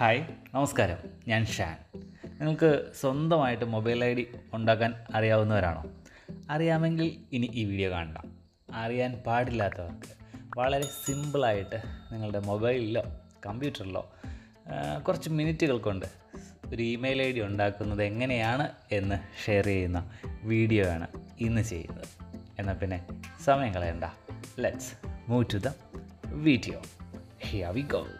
hi നമസ്കാരം ഞാൻ ഷാൻ നിങ്ങൾക്ക് സ്വന്തമായിട്ട് മൊബൈൽ ഐ ഡി ഉണ്ടാക്കാൻ അറിയാവുന്നവരാണോ അറിയാമെങ്കിൽ ഇനി ഈ വീഡിയോ കാണണ്ട അറിയാൻ പാടില്ലാത്തവർക്ക് വളരെ സിമ്പിളായിട്ട് നിങ്ങളുടെ മൊബൈലിലോ കമ്പ്യൂട്ടറിലോ ആ, കുറച്ച് മിനിറ്റുകൾ കൊണ്ട് ഒരു ഇമെയിൽ ഐ ഡി ഉണ്ടാക്കുന്നത് എങ്ങനെയാണ് എന്ന് ഷെയർ ചെയ്യുന്ന വീഡിയോ ആണ് ഇന്ന് ചെയ്യുന്നത് എന്നാൽ പിന്നെ സമയം കളയണ്ട let's move to the video here we go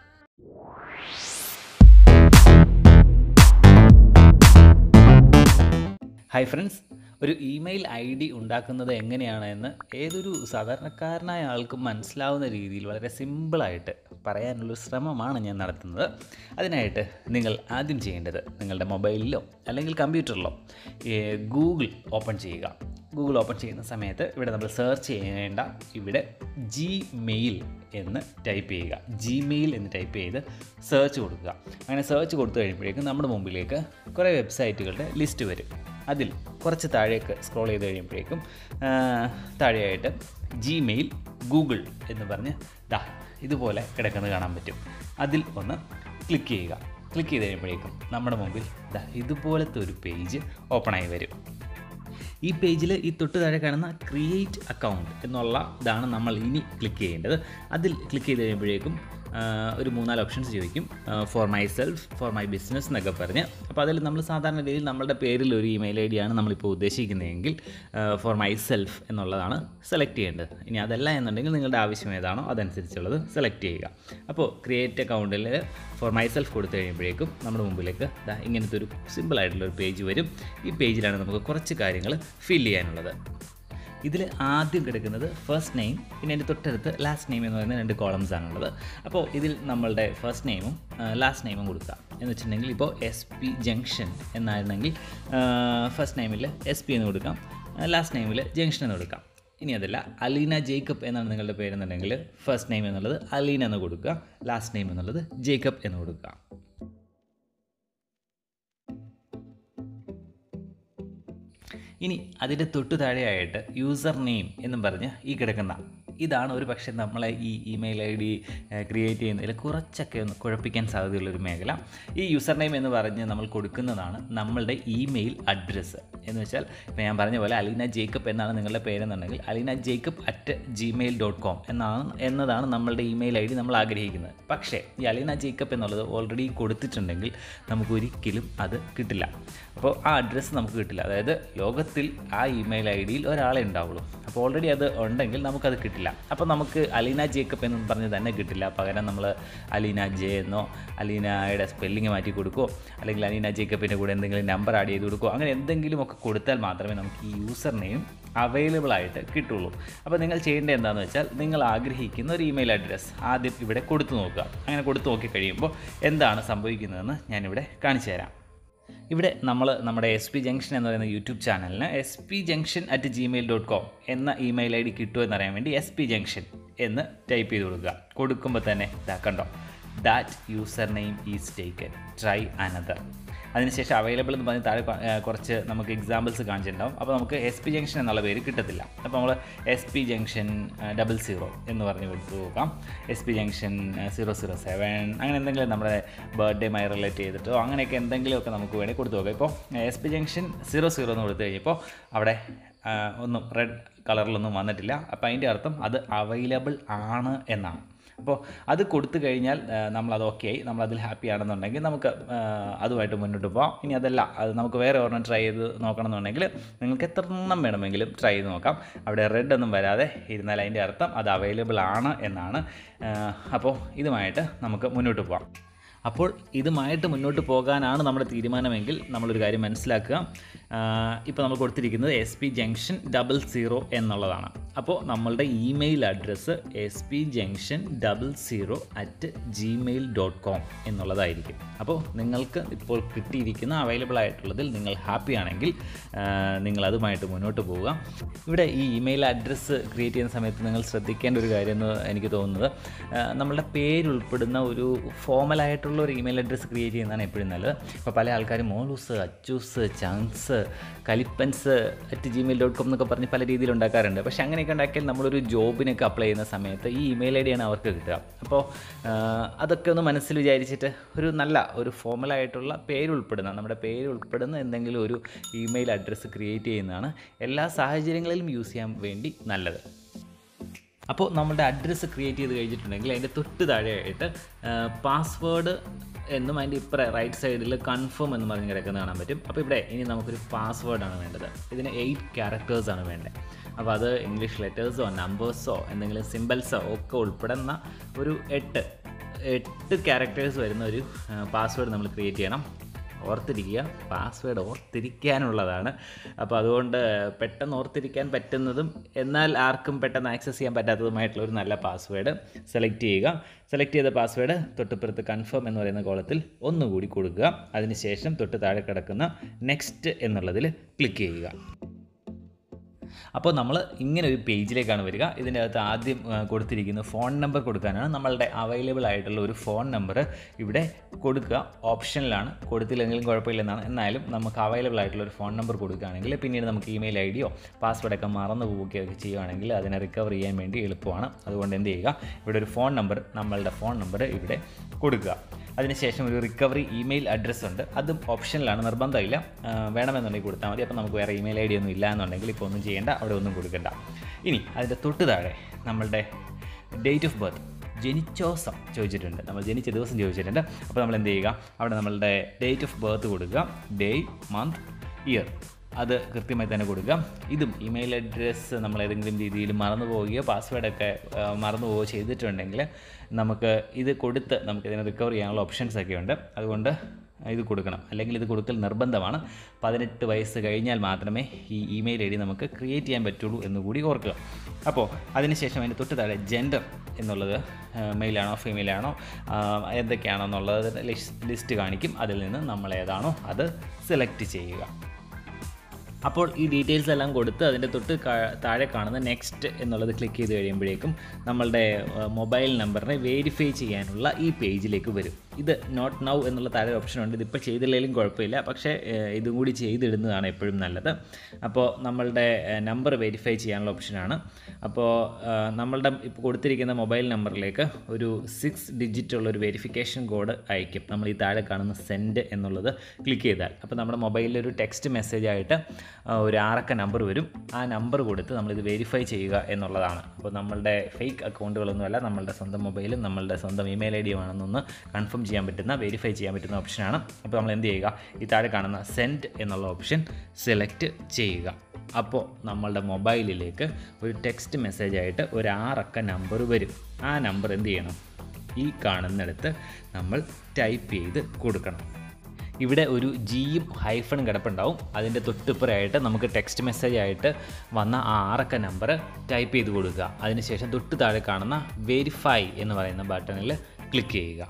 hi friends ഒരു ഇമെയിൽ ഐ ഡി ഉണ്ടാക്കുന്നത് എങ്ങനെയാണ് എന്ന് ഏതൊരു സാധാരണക്കാരനായ ആൾക്കും മനസ്സിലാവുന്ന രീതിയിൽ വളരെ സിമ്പിളായിട്ട് പറയാനുള്ളൊരു ശ്രമമാണ് ഞാൻ നടത്തുന്നത് അതിനായിട്ട് നിങ്ങൾ ആദ്യം ചെയ്യേണ്ടത് നിങ്ങളുടെ മൊബൈലിലോ അല്ലെങ്കിൽ കമ്പ്യൂട്ടറിലോ ഗൂഗിൾ ഓപ്പൺ ചെയ്യുക ഗൂഗിൾ ഓപ്പൺ ചെയ്യുന്ന സമയത്ത് ഇവിടെ നമ്മൾ സെർച്ച് ചെയ്യേണ്ട ഇവിടെ ജിമെയിൽ എന്ന് ടൈപ്പ് ചെയ്യുക ജിമെയിൽ എന്ന് ടൈപ്പ് ചെയ്ത് സെർച്ച് കൊടുക്കുക അങ്ങനെ സെർച്ച് കൊടുത്തു കഴിയുമ്പോഴേക്കും നമ്മുടെ മുമ്പിലേക്ക് കുറേ വെബ്സൈറ്റുകളുടെ ലിസ്റ്റ് വരും അതിൽ കുറച്ച് താഴേക്ക് സ്ക്രോൾ ചെയ്ത് കഴിയുമ്പോഴേക്കും ആ, താഴെയായിട്ട് ജിമെയിൽ ഗൂഗിൾ എന്ന് പറഞ്ഞ് ദാ ഇതുപോലെ കിടക്കുന്നത് കാണാൻ പറ്റും അതിൽ ഒന്ന് ക്ലിക്ക് ചെയ്യുക ക്ലിക്ക് ചെയ്ത് കഴിയുമ്പോഴേക്കും നമ്മുടെ മുമ്പിൽ ദാ ഇതുപോലത്തെ ഒരു പേജ് ഓപ്പണായി വരും ഈ പേജിൽ ഈ തൊട്ട് താഴെ കാണുന്ന ക്രിയേറ്റ് അക്കൗണ്ട് എന്നുള്ള ഇതാണ് നമ്മൾ ഇനി ക്ലിക്ക് ചെയ്യേണ്ടത് അതിൽ ക്ലിക്ക് ചെയ്ത് കഴിയുമ്പോഴേക്കും ആ, ഒരു മൂന്നാല് ഓപ്ഷൻസ് ചോദിക്കും for myself for my business എന്നൊക്കെ പറഞ്ഞ് അപ്പോൾ അതിൽ നമ്മൾ സാധാരണ രീതിയിൽ നമ്മളുടെ പേരിൽ ഒരു ഇമെയിൽ ഐ ഡിയാണ് നമ്മളിപ്പോൾ ഉദ്ദേശിക്കുന്നതെങ്കിൽ ഫോർ മൈ സെൽഫ് എന്നുള്ളതാണ് സെലക്ട് ചെയ്യേണ്ടത് ഇനി അതല്ല എന്നുണ്ടെങ്കിൽ നിങ്ങളുടെ ആവശ്യം ഏതാണോ അതനുസരിച്ചുള്ളത് സെലക്ട് ചെയ്യുക അപ്പോൾ ക്രിയേറ്റ് അക്കൗണ്ടിൽ ഫോർ മൈ സെൽഫ് കൊടുത്തു കഴിയുമ്പോഴേക്കും നമ്മുടെ മുമ്പിലേക്ക് ദാ ഇങ്ങനത്തെ ഒരു സിമ്പിളായിട്ടുള്ള ഒരു പേജ് വരും ഈ പേജിലാണ് നമുക്ക് കുറച്ച് കാര്യങ്ങൾ ഫിൽ ചെയ്യാനുള്ളത് ഇതിൽ ആദ്യം കിടക്കുന്നത് ഫസ്റ്റ് നെയിം പിന്നെ അതിൻ്റെ തൊട്ടടുത്ത് ലാസ്റ്റ് നെയിം എന്ന് പറയുന്ന രണ്ട് കോളംസ് ആണുള്ളത് അപ്പോൾ ഇതിൽ നമ്മളുടെ ഫസ്റ്റ് നെയിമും ലാസ്റ്റ് നെയിമും കൊടുക്കുക എന്ന് വെച്ചിട്ടുണ്ടെങ്കിൽ ഇപ്പോൾ എസ് പി ജംഗ്ഷൻ എന്നായിരുന്നെങ്കിൽ ഫസ്റ്റ് നെയിമിൽ എസ് പി എന്ന് കൊടുക്കാം ലാസ്റ്റ് നെയിമിൽ ജംഗ്ഷൻ എന്ന് കൊടുക്കാം ഇനി അതല്ല അലീന ജേക്കബ് എന്നാണ് നിങ്ങളുടെ പേരെന്നുണ്ടെങ്കിൽ ഫസ്റ്റ് നെയിം എന്നുള്ളത് അലീന എന്ന് കൊടുക്കുക ലാസ്റ്റ് നെയിം എന്നുള്ളത് ജേക്കബ് എന്ന് കൊടുക്കുക ഇനി അതിൻ്റെ തൊട്ടു താഴെയായിട്ട് യൂസർ നെയിം എന്നും പറഞ്ഞ് ഈ കിടക്കുന്ന ഇതാണ് ഒരു പക്ഷേ നമ്മളെ ഈ ഇമെയിൽ ഐ ഡി ക്രിയേറ്റ് ചെയ്യുന്നതിൽ കുറച്ചൊക്കെ ഒന്ന് കുഴപ്പിക്കാൻ സാധ്യതയുള്ളൊരു മേഖല ഈ യൂസർ നെയിം എന്ന് പറഞ്ഞ് നമ്മൾ കൊടുക്കുന്നതാണ് നമ്മളുടെ ഇമെയിൽ അഡ്രസ്സ് എന്ന് വെച്ചാൽ ഇപ്പോൾ ഞാൻ പറഞ്ഞ പോലെ അലീന ജേക്കബ് എന്നാണ് നിങ്ങളുടെ പേരെന്നുണ്ടെങ്കിൽ Aleena Jacob at Gmail dot com എന്നാണ് എന്നതാണ് നമ്മളുടെ ഇമെയിൽ ഐ ഡി നമ്മൾ ആഗ്രഹിക്കുന്നത് പക്ഷേ ഈ അലീന ജേക്കബ് എന്നുള്ളത് ഓൾറെഡി കൊടുത്തിട്ടുണ്ടെങ്കിൽ നമുക്ക് ഒരിക്കലും അത് കിട്ടില്ല അപ്പോൾ ആ അഡ്രസ്സ് നമുക്ക് കിട്ടില്ല അതായത് ലോകത്തിൽ ആ ഇമെയിൽ ഐ ഡിയിൽ ഒരാളെ ഉണ്ടാവുള്ളൂ അപ്പോൾ ഓൾറെഡി അത് ഉണ്ടെങ്കിൽ നമുക്കത് കിട്ടില്ല അപ്പോൾ നമുക്ക് അലീന ജേക്കബ് എന്ന് പറഞ്ഞ് തന്നെ കിട്ടില്ല പകരം നമ്മൾ അലീന ജെ എന്നോ അലീനയുടെ സ്പെല്ലിങ് മാറ്റി കൊടുക്കുകയോ അല്ലെങ്കിൽ അലീന ജേക്കബിൻ്റെ കൂടെ എന്തെങ്കിലും നമ്പർ ആഡ് ചെയ്ത് കൊടുക്കുകയോ അങ്ങനെ എന്തെങ്കിലുമൊക്കെ കൊടുത്താൽ മാത്രമേ നമുക്ക് ഈ യൂസർ നെയിം അവൈലബിൾ ആയിട്ട് കിട്ടുള്ളൂ അപ്പോൾ നിങ്ങൾ ചെയ്യേണ്ടത് എന്താണെന്ന് വെച്ചാൽ നിങ്ങൾ ആഗ്രഹിക്കുന്ന ഒരു ഇമെയിൽ അഡ്രസ്സ് ആദ്യം ഇവിടെ കൊടുത്തു നോക്കുക അങ്ങനെ കൊടുത്തു നോക്കി കഴിയുമ്പോൾ എന്താണ് സംഭവിക്കുന്നതെന്ന് ഞാനിവിടെ കാണിച്ചു തരാം ഇവിടെ നമ്മൾ നമ്മുടെ എസ് പി ജംഗ്ഷൻ എന്ന് പറയുന്ന യൂട്യൂബ് ചാനലിന് S P junction at Gmail dot com എന്ന ഇമെയിൽ ഐ ഡി കിട്ടുമോ എന്നറിയാൻ വേണ്ടി എസ് പി ജംഗ്ഷൻ എന്ന് ടൈപ്പ് ചെയ്ത് കൊടുക്കുക കൊടുക്കുമ്പോൾ തന്നെ ഇതാ കണ്ടോ that username is taken try another അതിനുശേഷം അവൈലബിൾ എന്ന് പറഞ്ഞ് താഴെ കൊ- ഏ, കുറച്ച് നമുക്ക് എക്സാമ്പിൾസ് കാണിച്ചിട്ടുണ്ടാവും അപ്പോൾ നമുക്ക് എസ് പി ജംഗ്ഷൻ എന്നുള്ള പേര് കിട്ടത്തില്ല അപ്പോൾ നമ്മൾ S P junction double zero എന്ന് പറഞ്ഞ് കൊടുത്തു നോക്കാം S P junction zero zero seven അങ്ങനെ എന്തെങ്കിലും നമ്മുടെ ബർത്ത്ഡേയുമായി റിലേറ്റ് ചെയ്തിട്ടോ അങ്ങനെയൊക്കെ എന്തെങ്കിലുമൊക്കെ നമുക്ക് വേണമെങ്കിൽ കൊടുത്തു നോക്കാം ഇപ്പോൾ S P junction zero zero എന്ന് കൊടുത്തു കഴിഞ്ഞപ്പോൾ അവിടെ ആ, ഒന്നും റെഡ് കളറിലൊന്നും വന്നിട്ടില്ല അപ്പോൾ അതിൻ്റെ അർത്ഥം അത് അവൈലബിൾ ആണ് എന്നാണ് അപ്പോൾ അത് കൊടുത്തു കഴിഞ്ഞാൽ ആ, നമ്മളത് ഓക്കെ ആയി നമ്മളതിൽ ഹാപ്പി ആണെന്നുണ്ടെങ്കിൽ നമുക്ക് ആ, അതുമായിട്ട് മുന്നോട്ട് പോകാം ഇനി അതല്ല അത് നമുക്ക് വേറെ ഒരെണ്ണം ട്രൈ ചെയ്ത് നോക്കണമെന്നുണ്ടെങ്കിൽ നിങ്ങൾക്ക് എത്ര എണ്ണം വേണമെങ്കിലും ട്രൈ ചെയ്ത് നോക്കാം അവിടെ റെഡ് ഒന്നും വരാതെ ഇരുന്നാൽ അതിൻ്റെ അർത്ഥം അത് അവൈലബിൾ ആണ് എന്നാണ് ആ, അപ്പോൾ ഇതുമായിട്ട് നമുക്ക് മുന്നോട്ട് പോകാം അപ്പോൾ ഇതുമായിട്ട് മുന്നോട്ട് പോകാനാണ് നമ്മുടെ തീരുമാനമെങ്കിൽ നമ്മളൊരു കാര്യം മനസ്സിലാക്കുക ഇപ്പോൾ നമ്മൾ കൊടുത്തിരിക്കുന്നത് S P junction double zero എന്നുള്ളതാണ് അപ്പോൾ നമ്മളുടെ email address S P junction double zero at Gmail dot com എന്നുള്ളതായിരിക്കും അപ്പോൾ നിങ്ങൾക്ക് ഇപ്പോൾ കിട്ടിയിരിക്കുന്ന അവൈലബിൾ ആയിട്ടുള്ളതിൽ നിങ്ങൾ ഹാപ്പി ആണെങ്കിൽ ആ, നിങ്ങൾ അതുമായിട്ട് മുന്നോട്ട് പോവുക ഇവിടെ ഈ ഇമെയിൽ അഡ്രസ്സ് ക്രിയേറ്റ് ചെയ്യുന്ന സമയത്ത് നിങ്ങൾ ശ്രദ്ധിക്കേണ്ട ഒരു കാര്യം എന്ന് എനിക്ക് തോന്നുന്നത് ആ, നമ്മളുടെ പേരുൾപ്പെടുന്ന ഒരു ഫോമലായിട്ടുള്ള ആയിട്ടുള്ള ഒരു ഇമെയിൽ അഡ്രസ്സ് ക്രിയേറ്റ് ചെയ്യുന്നതാണ് എപ്പോഴും നല്ലത് അപ്പോൾ പല ആൾക്കാരും മോലൂസ് അച്ചൂസ് ചാൻസ് കലിപ്പൻസ് അറ്റ് ജിമെയിൽ ഡോട്ട് കോം എന്നൊക്കെ പറഞ്ഞ് പല രീതിയിൽ ഉണ്ടാക്കാറുണ്ട് പക്ഷേ അങ്ങനെയൊക്കെ ഉണ്ടാക്കിയാൽ നമ്മളൊരു ജോബിനൊക്കെ അപ്ലൈ ചെയ്യുന്ന സമയത്ത് ഈ ഇമെയിൽ ഐ ഡിയാണ് അവർക്ക് കിട്ടുക അപ്പോൾ ആ, അതൊക്കെ ഒന്ന് മനസ്സിൽ വിചാരിച്ചിട്ട് ഒരു നല്ല ഒരു ഫോമലായിട്ടുള്ള പേര് ഉൾപ്പെടുന്ന നമ്മുടെ പേര് ഉൾപ്പെടുന്ന എന്തെങ്കിലും ഒരു ഇമെയിൽ അഡ്രസ്സ് ക്രിയേറ്റ് ചെയ്യുന്നതാണ് എല്ലാ സാഹചര്യങ്ങളിലും യൂസ് ചെയ്യാൻ വേണ്ടി നല്ലത് അപ്പോൾ നമ്മുടെ അഡ്രസ്സ് ക്രിയേറ്റ് ചെയ്ത് കഴിഞ്ഞിട്ടുണ്ടെങ്കിൽ അതിൻ്റെ തൊട്ട് താഴെയായിട്ട് പാസ്വേഡ് എന്നും അതിൻ്റെ ഇപ്പുറം റൈറ്റ് സൈഡിൽ കൺഫേം എന്ന് പറഞ്ഞ് കിടക്കുന്ന കാണാൻ പറ്റും അപ്പോൾ ഇവിടെ ഇനി നമുക്കൊരു പാസ്വേഡാണ് വേണ്ടത് ഇതിന് എയ്റ്റ് ക്യാരക്ടേഴ്സാണ് വേണ്ടത് അപ്പോൾ അത് ഇംഗ്ലീഷ് ലെറ്റേഴ്സോ നമ്പേഴ്സോ എന്തെങ്കിലും സിമ്പിൾസോ ഒക്കെ ഉൾപ്പെടുന്ന ഒരു എട്ട് എട്ട് ക്യാരക്ടേഴ്സ് വരുന്ന ഒരു പാസ്വേഡ് നമ്മൾ ക്രിയേറ്റ് ചെയ്യണം ഓർത്തിരിക്കുക പാസ്വേഡ് ഓർത്തിരിക്കാനുള്ളതാണ് അപ്പോൾ അതുകൊണ്ട് പെട്ടെന്ന് ഓർത്തിരിക്കാൻ പറ്റുന്നതും എന്നാൽ ആർക്കും പെട്ടെന്ന് ആക്സസ് ചെയ്യാൻ പറ്റാത്തതുമായിട്ടുള്ള ഒരു നല്ല പാസ്വേഡ് സെലക്ട് ചെയ്യുക സെലക്ട് ചെയ്ത പാസ്വേഡ് തൊട്ടിപ്പുറത്ത് കൺഫേം എന്ന് പറയുന്ന കോളത്തിൽ ഒന്നുകൂടി കൊടുക്കുക അതിനുശേഷം തൊട്ട് താഴെ കിടക്കുന്ന നെക്സ്റ്റ് എന്നുള്ളതിൽ ക്ലിക്ക് ചെയ്യുക അപ്പോൾ നമ്മൾ ഇങ്ങനെ ഒരു പേജിലേക്കാണ് വരിക ഇതിൻ്റെ അകത്ത് ആദ്യം ആ, കൊടുത്തിരിക്കുന്ന ഫോൺ നമ്പർ കൊടുക്കാനാണ് നമ്മളുടെ അവൈലബിൾ ആയിട്ടുള്ള ഒരു ഫോൺ നമ്പർ ഇവിടെ കൊടുക്കുക ഓപ്ഷനിലാണ് കൊടുത്തില്ലെങ്കിലും കുഴപ്പമില്ലെന്നാണ് എന്നാലും നമുക്ക് അവൈലബിൾ ആയിട്ടുള്ള ഒരു ഫോൺ നമ്പർ കൊടുക്കുകയാണെങ്കിൽ പിന്നീട് നമുക്ക് ഇമെയിൽ ഐ ഡിയോ പാസ്വേഡൊക്കെ മറന്നു പോവുകയോ ഒക്കെ ചെയ്യുകയാണെങ്കിൽ അതിനെ റിക്കവർ ചെയ്യാൻ വേണ്ടി എളുപ്പമാണ് അതുകൊണ്ട് എന്ത് ചെയ്യുക ഇവിടെ ഒരു ഫോൺ നമ്പർ നമ്മളുടെ ഫോൺ നമ്പർ ഇവിടെ കൊടുക്കുക അതിനുശേഷം ഒരു റിക്കവറി ഇമെയിൽ അഡ്രസ്സ് ഉണ്ട് അതും ഓപ്ഷനിലാണ് നിർബന്ധമില്ല ആ, വേണമെന്നുണ്ടെങ്കിൽ കൊടുത്താൽ മതി അപ്പോൾ നമുക്ക് വേറെ ഇമെയിൽ ഐ ഡി ഒന്നും ഇല്ല എന്നുണ്ടെങ്കിൽ ഇപ്പോൾ ഒന്നും ചെയ്യേണ്ട അവിടെ ഒന്നും കൊടുക്കണ്ട ഇനി അതിൻ്റെ തൊട്ട് താഴെ നമ്മളുടെ ഡേറ്റ് ഓഫ് ബർത്ത് ജനിച്ചോസം ചോദിച്ചിട്ടുണ്ട് നമ്മൾ ജനിച്ച ദിവസം ചോദിച്ചിട്ടുണ്ട് അപ്പോൾ നമ്മൾ എന്ത് ചെയ്യുക അവിടെ നമ്മളുടെ ഡേറ്റ് ഓഫ് ബർത്ത് കൊടുക്കുക ഡേ മന്ത് ഇയർ അത് കൃത്യമായി തന്നെ കൊടുക്കുക ഇതും ഇമെയിൽ അഡ്രസ്സ് നമ്മൾ ഏതെങ്കിലും രീതിയിൽ മറന്നു പോവുകയോ പാസ്വേഡൊക്കെ മറന്നു പോവുകയോ ചെയ്തിട്ടുണ്ടെങ്കിൽ നമുക്ക് ഇത് കൊടുത്ത് നമുക്ക് ഇതിനെ റിക്കവർ ചെയ്യാനുള്ള ഓപ്ഷൻസ് ഒക്കെ ഉണ്ട് അതുകൊണ്ട് ഇത് കൊടുക്കണം അല്ലെങ്കിൽ ഇത് കൊടുക്കൽ നിർബന്ധമാണ് പതിനെട്ട് വയസ്സ് കഴിഞ്ഞാൽ മാത്രമേ ഈ ഇമെയിൽ ഐ ഡി നമുക്ക് ക്രിയേറ്റ് ചെയ്യാൻ പറ്റുള്ളൂ എന്ന് കൂടി ഓർക്കുക അപ്പോൾ അതിനുശേഷം അതിൻ്റെ തൊട്ട് താഴെ ജെൻഡർ എന്നുള്ളത് മെയിലാണോ ഫീമെയിലാണോ എന്തൊക്കെയാണോ എന്നുള്ളത് ലിസ്റ്റ് കാണിക്കും അതിൽ നിന്ന് നമ്മൾ ഏതാണോ അത് സെലക്ട് ചെയ്യുക അപ്പോൾ ഈ ഡീറ്റെയിൽസ് എല്ലാം കൊടുത്ത് അതിൻ്റെ തൊട്ട് കാ- താഴെ കാണുന്ന നെക്സ്റ്റ് എന്നുള്ളത് ക്ലിക്ക് ചെയ്ത് കഴിയുമ്പോഴേക്കും നമ്മളുടെ മൊബൈൽ നമ്പറിനെ വെരിഫൈ ചെയ്യാനുള്ള ഈ പേജിലേക്ക് വരും ഇത് നോട്ട് നൗ എന്നുള്ള താഴെ ഓപ്ഷൻ ഉണ്ട് ഇതിപ്പോൾ ചെയ്തില്ലെങ്കിലും കുഴപ്പമില്ല പക്ഷേ ഏഹ്, ഇതും കൂടി ചെയ്തിടുന്നതാണ് എപ്പോഴും നല്ലത് അപ്പോൾ നമ്മളുടെ നമ്പർ വെരിഫൈ ചെയ്യാനുള്ള ഓപ്ഷനാണ് അപ്പോൾ ഏഹ്, നമ്മളുടെ ഇപ്പോൾ കൊടുത്തിരിക്കുന്ന മൊബൈൽ നമ്പറിലേക്ക് ഒരു സിക്സ് ഡിജിറ്റ് ഉള്ള ഒരു വെരിഫിക്കേഷൻ കോഡ് അയക്കും നമ്മൾ ഈ താഴെ കാണുന്ന സെൻഡ് എന്നുള്ളത് ക്ലിക്ക് ചെയ്താൽ അപ്പോൾ നമ്മുടെ മൊബൈലിൽ ഒരു ടെക്സ്റ്റ് മെസ്സേജ് ആയിട്ട് ആ, ഒരു ആറക്ക നമ്പർ വരും ആ നമ്പർ കൊടുത്ത് നമ്മളിത് വെരിഫൈ ചെയ്യുക എന്നുള്ളതാണ് അപ്പോൾ നമ്മളുടെ ഫേക്ക് അക്കൗണ്ടുകളൊന്നുമല്ല നമ്മളുടെ സ്വന്തം മൊബൈലും നമ്മളുടെ സ്വന്തം ഇമെയിൽ ഐ ഡിയും ആണെന്നൊന്ന് കൺഫേം ചെയ്യാൻ പറ്റുന്ന വെരിഫൈ ചെയ്യാൻ പറ്റുന്ന ഓപ്ഷനാണ് അപ്പോൾ നമ്മൾ എന്ത് ചെയ്യുക ഈ താഴെ കാണുന്ന സെൻഡ് എന്നുള്ള ഓപ്ഷൻ സെലക്ട് ചെയ്യുക അപ്പോൾ നമ്മളുടെ മൊബൈലിലേക്ക് ഒരു ടെക്സ്റ്റ് മെസ്സേജ് ആയിട്ട് ഒരു ആറക്ക നമ്പർ വരും ആ നമ്പർ എന്ത് ചെയ്യണം ഈ കാണുന്നിടത്ത് നമ്മൾ ടൈപ്പ് ചെയ്ത് കൊടുക്കണം ഇവിടെ ഒരു ജിയും ഹൈഫണും കിടപ്പുണ്ടാവും അതിൻ്റെ തൊട്ടിപ്പുറമായിട്ട് നമുക്ക് ടെക്സ്റ്റ് മെസ്സേജ് ആയിട്ട് വന്ന ആ ആറക്ക നമ്പർ ടൈപ്പ് ചെയ്ത് കൊടുക്കുക അതിനുശേഷം തൊട്ട് താഴെ കാണുന്ന വെരിഫൈ എന്ന് പറയുന്ന ബട്ടണിൽ ക്ലിക്ക് ചെയ്യുക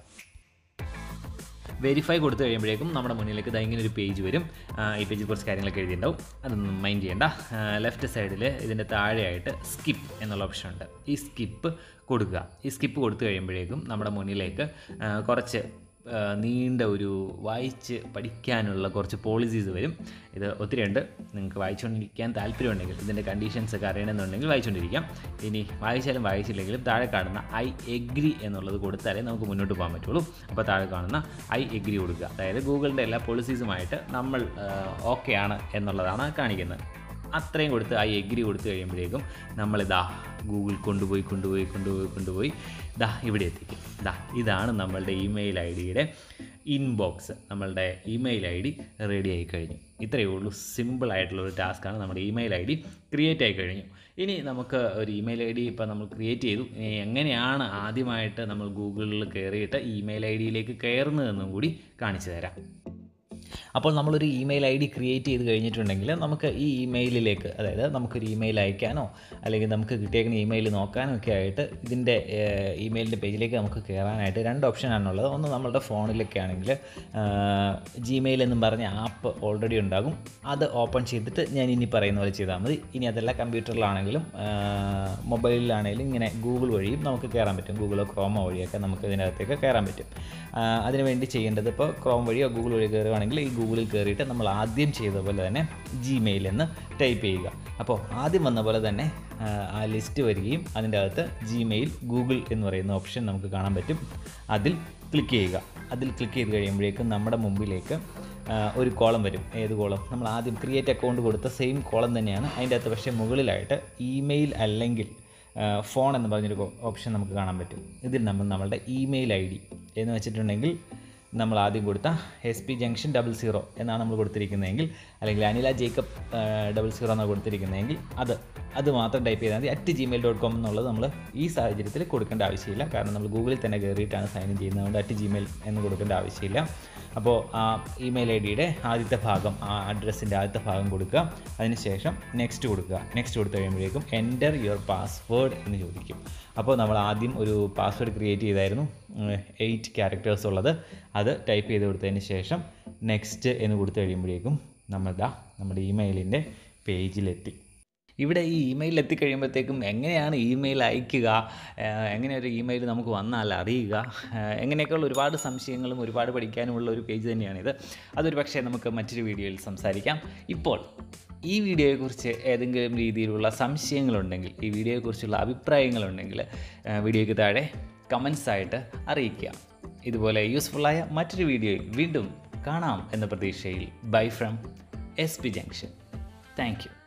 വെരിഫൈ കൊടുത്തു കഴിയുമ്പോഴേക്കും നമ്മുടെ മുന്നിലേക്ക് ഇതാ ഇങ്ങനെ ഒരു പേജ് വരും ആ, ഈ പേജിൽ കുറച്ച് കാര്യങ്ങളൊക്കെ എഴുതിയിട്ടുണ്ടാവും അതൊന്നും മൈൻഡ് ചെയ്യേണ്ട ലെഫ്റ്റ് സൈഡിൽ ഇതിൻ്റെ താഴെയായിട്ട് സ്കിപ്പ് എന്നുള്ള ഓപ്ഷൻ ഉണ്ട് ഈ സ്കിപ്പ് കൊടുക്കുക ഈ സ്കിപ്പ് കൊടുത്തു കഴിയുമ്പോഴേക്കും നമ്മുടെ മുന്നിലേക്ക് ആ, കുറച്ച് ആ, നീണ്ട ഒരു വായിച്ച് പഠിക്കാനുള്ള കുറച്ച് പോളിസീസ് വരും ഇത് ഒത്തിരി ഉണ്ട് നിങ്ങൾക്ക് വായിച്ചുകൊണ്ടിരിക്കാൻ താല്പര്യമുണ്ടെങ്കിൽ ഇതിൻ്റെ കണ്ടീഷൻസ് ഒക്കെ അറിയണമെന്നുണ്ടെങ്കിൽ വായിച്ചുകൊണ്ടിരിക്കാം ഇനി വായിച്ചാലും വായിച്ചില്ലെങ്കിലും താഴെ കാണുന്ന ഐ എഗ്രി എന്നുള്ളത് കൊടുത്താലേ നമുക്ക് മുന്നോട്ട് പോകാൻ പറ്റുള്ളൂ അപ്പോൾ താഴെ കാണുന്ന ഐ എഗ്രി കൊടുക്കുക അതായത് ഗൂഗിളിൻ്റെ എല്ലാ പോളിസീസുമായിട്ട് നമ്മൾ ഓക്കെ ആണ് എന്നുള്ളതാണ് കാണിക്കുന്നത് അത്രയും കൊടുത്ത് ആ എഗ്രി കൊടുത്തു കഴിയുമ്പോഴേക്കും നമ്മളിതാ ഗൂഗിൾ കൊണ്ടുപോയി കൊണ്ടുപോയി കൊണ്ടുപോയി കൊണ്ടുപോയി ദാ ഇവിടെ എത്തിക്കും ദാ ഇതാണ് നമ്മളുടെ ഇമെയിൽ ഐ ഡിയുടെ ഇൻബോക്സ് നമ്മളുടെ ഇമെയിൽ ഐ ഡി റെഡി ആയി കഴിഞ്ഞു ഇത്രയേ ഉള്ളൂ സിമ്പിൾ ആയിട്ടുള്ള ഒരു ടാസ്ക്കാണ് നമ്മുടെ ഇമെയിൽ ഐ ഡി ക്രിയേറ്റ് ആയി കഴിഞ്ഞു ഇനി നമുക്ക് ഒരു ഇമെയിൽ ഐ ഡി ഇപ്പോൾ നമ്മൾ ക്രിയേറ്റ് ചെയ്തു ഇനി എങ്ങനെയാണ് ആദ്യമായിട്ട് നമ്മൾ ഗൂഗിളിൽ കയറിയിട്ട് ഇമെയിൽ ഐ ഡിയിലേക്ക് കയറുന്നതെന്നും കൂടി കാണിച്ചു തരാം അപ്പോൾ നമ്മളൊരു ഇമെയിൽ ഐ ഡി ക്രിയേറ്റ് ചെയ്ത് കഴിഞ്ഞിട്ടുണ്ടെങ്കിൽ നമുക്ക് ഈ ഇമെയിലിലേക്ക് അതായത് നമുക്കൊരു ഇമെയിൽ അയക്കാനോ അല്ലെങ്കിൽ നമുക്ക് കിട്ടിയേക്കുന്ന ഇമെയിൽ നോക്കാനോ ഒക്കെ ആയിട്ട് ഇതിൻ്റെ ഇമെയിലിൻ്റെ പേജിലേക്ക് നമുക്ക് കയറാനായിട്ട് രണ്ട് ഓപ്ഷനാണുള്ളത് ഒന്ന് നമ്മളുടെ ഫോണിലൊക്കെ ആണെങ്കിൽ ജിമെയിൽ എന്നും പറഞ്ഞ ആപ്പ് ഓൾറെഡി ഉണ്ടാകും അത് ഓപ്പൺ ചെയ്തിട്ട് ഞാൻ ഇനി പറയുന്ന പോലെ ചെയ്താൽ മതി ഇനി അതല്ല കമ്പ്യൂട്ടറിലാണെങ്കിലും മൊബൈലിലാണെങ്കിലും ഇങ്ങനെ ഗൂഗിൾ വഴിയും നമുക്ക് കയറാൻ പറ്റും ഗൂഗിളോ ക്രോമോ വഴിയൊക്കെ നമുക്ക് ഇതിനകത്തേക്ക് കയറാൻ പറ്റും ആ, അതിനുവേണ്ടി ചെയ്യേണ്ടത് ഇപ്പോൾ ക്രോം വഴിയോ ഗൂഗിൾ വഴി കയറുകയാണെങ്കിൽ ഈ ഗൂഗിളിൽ കയറിയിട്ട് നമ്മൾ ആദ്യം ചെയ്ത പോലെ തന്നെ ജിമെയിൽ എന്ന് ടൈപ്പ് ചെയ്യുക അപ്പോൾ ആദ്യം വന്ന പോലെ തന്നെ ആ, ആ ലിസ്റ്റ് വരികയും അതിൻ്റെ അകത്ത് ജിമെയിൽ ഗൂഗിൾ എന്ന് പറയുന്ന ഓപ്ഷൻ നമുക്ക് കാണാൻ പറ്റും അതിൽ ക്ലിക്ക് ചെയ്യുക അതിൽ ക്ലിക്ക് ചെയ്ത് കഴിയുമ്പോഴേക്കും നമ്മുടെ മുമ്പിലേക്ക് ആ, ഒരു കോളം വരും ഏത് കോളം നമ്മൾ ആദ്യം ക്രിയേറ്റ് അക്കൗണ്ട് കൊടുത്ത സെയിം കോളം തന്നെയാണ് അതിൻ്റെ അകത്ത് പക്ഷേ മുകളിലായിട്ട് ഇമെയിൽ അല്ലെങ്കിൽ ആ, ഫോൺ എന്ന് പറഞ്ഞൊരു ഓപ്ഷൻ നമുക്ക് കാണാൻ പറ്റും ഇതിൽ നമ്മൾ നമ്മളുടെ ഇമെയിൽ ഐ ഡി എന്ന് വെച്ചിട്ടുണ്ടെങ്കിൽ നമ്മൾ ആദ്യം കൊടുത്ത S P junction double zero എന്നാണ് നമ്മൾ കൊടുത്തിരിക്കുന്നതെങ്കിൽ അല്ലെങ്കിൽ അനില ജേക്കബ് ഡബിൾ സീറോ എന്നാണ് കൊടുത്തിരിക്കുന്നതെങ്കിൽ അത് അത് മാത്രം ടൈപ്പ് ചെയ്താൽ മതി അറ്റ് ജിമെയിൽ ഡോട്ട് കോം എന്നുള്ളത് നമ്മൾ ഈ സാഹചര്യത്തിൽ കൊടുക്കേണ്ട ആവശ്യമില്ല കാരണം നമ്മൾ ഗൂഗിളിൽ തന്നെ കയറിയിട്ടാണ് സൈൻ ഇൻ ചെയ്യുന്നതുകൊണ്ട് അറ്റ് ജിമെയിൽ എന്ന് കൊടുക്കേണ്ട ആവശ്യമില്ല അപ്പോൾ ആ ഇമെയിൽ ഐ ഡിയുടെ ആദ്യത്തെ ഭാഗം ആ അഡ്രസ്സിൻ്റെ ആദ്യത്തെ ഭാഗം കൊടുക്കുക അതിനുശേഷം നെക്സ്റ്റ് കൊടുക്കുക നെക്സ്റ്റ് കൊടുത്തു കഴിയുമ്പോഴേക്കും എൻ്റർ യുവർ പാസ്വേഡ് എന്ന് ചോദിക്കും അപ്പോൾ നമ്മൾ ആദ്യം ഒരു പാസ്വേഡ് ക്രിയേറ്റ് ചെയ്തായിരുന്നു എയ്റ്റ് ക്യാരക്ടേഴ്സ് ഉള്ളത് അത് ടൈപ്പ് ചെയ്ത് കൊടുത്തതിന് ശേഷം നെക്സ്റ്റ് എന്ന് കൊടുത്തു കഴിയുമ്പോഴേക്കും നമ്മൾ ദാ നമ്മുടെ ഇമെയിലിൻ്റെ പേജിലെത്തി ഇവിടെ ഈ ഇമെയിൽ എത്തിക്കഴിയുമ്പോഴത്തേക്കും എങ്ങനെയാണ് ഇമെയിൽ അയക്കുക ഏഹ് എങ്ങനെ ഒരു ഇമെയിൽ നമുക്ക് വന്നാൽ അറിയുക ഏഹ് എങ്ങനെയൊക്കെയുള്ള ഒരുപാട് സംശയങ്ങളും ഒരുപാട് പഠിക്കാനുമുള്ള ഒരു പേജ് തന്നെയാണിത് അതൊരു പക്ഷേ നമുക്ക് മറ്റൊരു വീഡിയോയിൽ സംസാരിക്കാം ഇപ്പോൾ ഈ വീഡിയോയെക്കുറിച്ച് ഏതെങ്കിലും രീതിയിലുള്ള സംശയങ്ങളുണ്ടെങ്കിൽ ഈ വീഡിയോയെക്കുറിച്ചുള്ള അഭിപ്രായങ്ങളുണ്ടെങ്കിൽ ഏഹ് വീഡിയോയ്ക്ക് താഴെ കമൻസ് ആയിട്ട് അറിയിക്കുക ഇതുപോലെ യൂസ്ഫുള്ളായ മറ്റൊരു വീഡിയോയിൽ വീണ്ടും കാണാം എന്ന പ്രതീക്ഷയിൽ bye from S P junction thank U